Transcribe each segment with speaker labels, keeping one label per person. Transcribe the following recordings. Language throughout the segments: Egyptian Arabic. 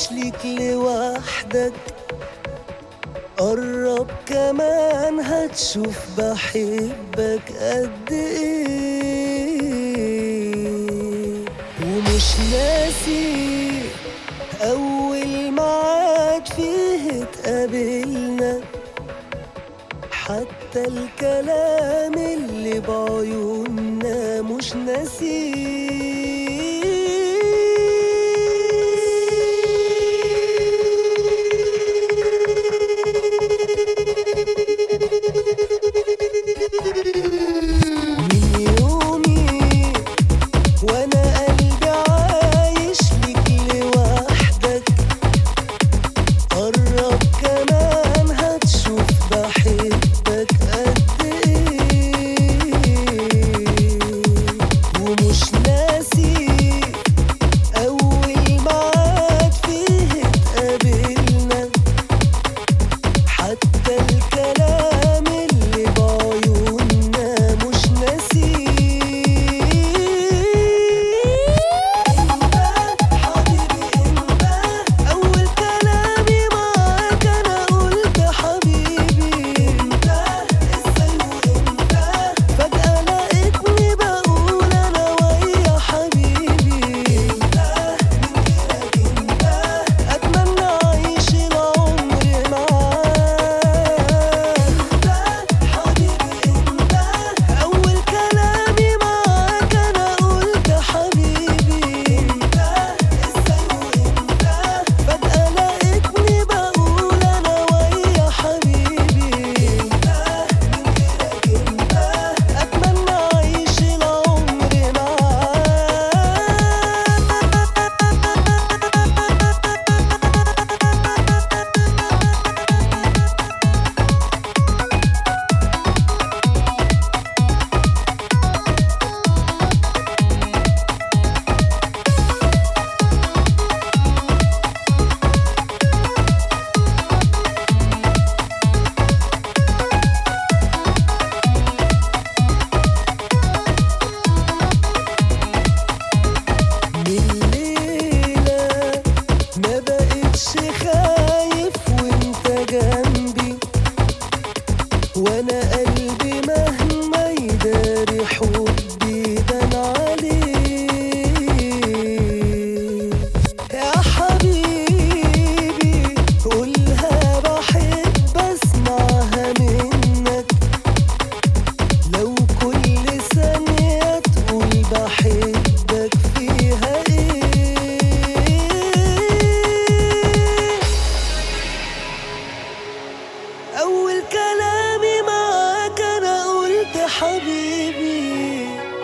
Speaker 1: ليك لوحدك قرب كمان هتشوف بحبك قد ايه ومش ناسي اول معاد فيه اتقابلنا حتى الكلام اللي بعيوننا مش ناسيه من يومي وانا قلبي عايش ليك لوحدك قرب كمان هتشوف بحبك قد ايه ومش ناسي اول معاد فيه اتقابلنا حتى الكلام اللي بعيوننا مش ناسيه انت حبيبي انت اول كلامي معاك انا قلت حبيبي انت ازاي وانت فجأة لقيتني بقول انا ويا حبيبي انت من غيرك انت اتمنى اعيش العمر معاك انت حبيبي انت اول كلامي معاك انا قلت حبيبي انت ازاي وانت فجأة لقيتني بقول انا ويا حبيبي انت من غيرك انت اتمنى اعيش العمر معاك من الليلة ما بقتش خايف وانت جنبي وانا قلبي مهما يداري حبي بان عليه يا حبيبي قولها بحب اسمعها منك لو كل ثانية تقول بحبك فيها ايه أول كلامي معاك أنا قلت حبيبي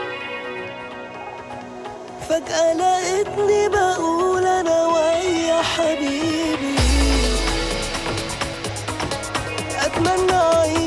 Speaker 1: فجأة لقيتني بقول أنا ويا حبيبي أتمنى أعيش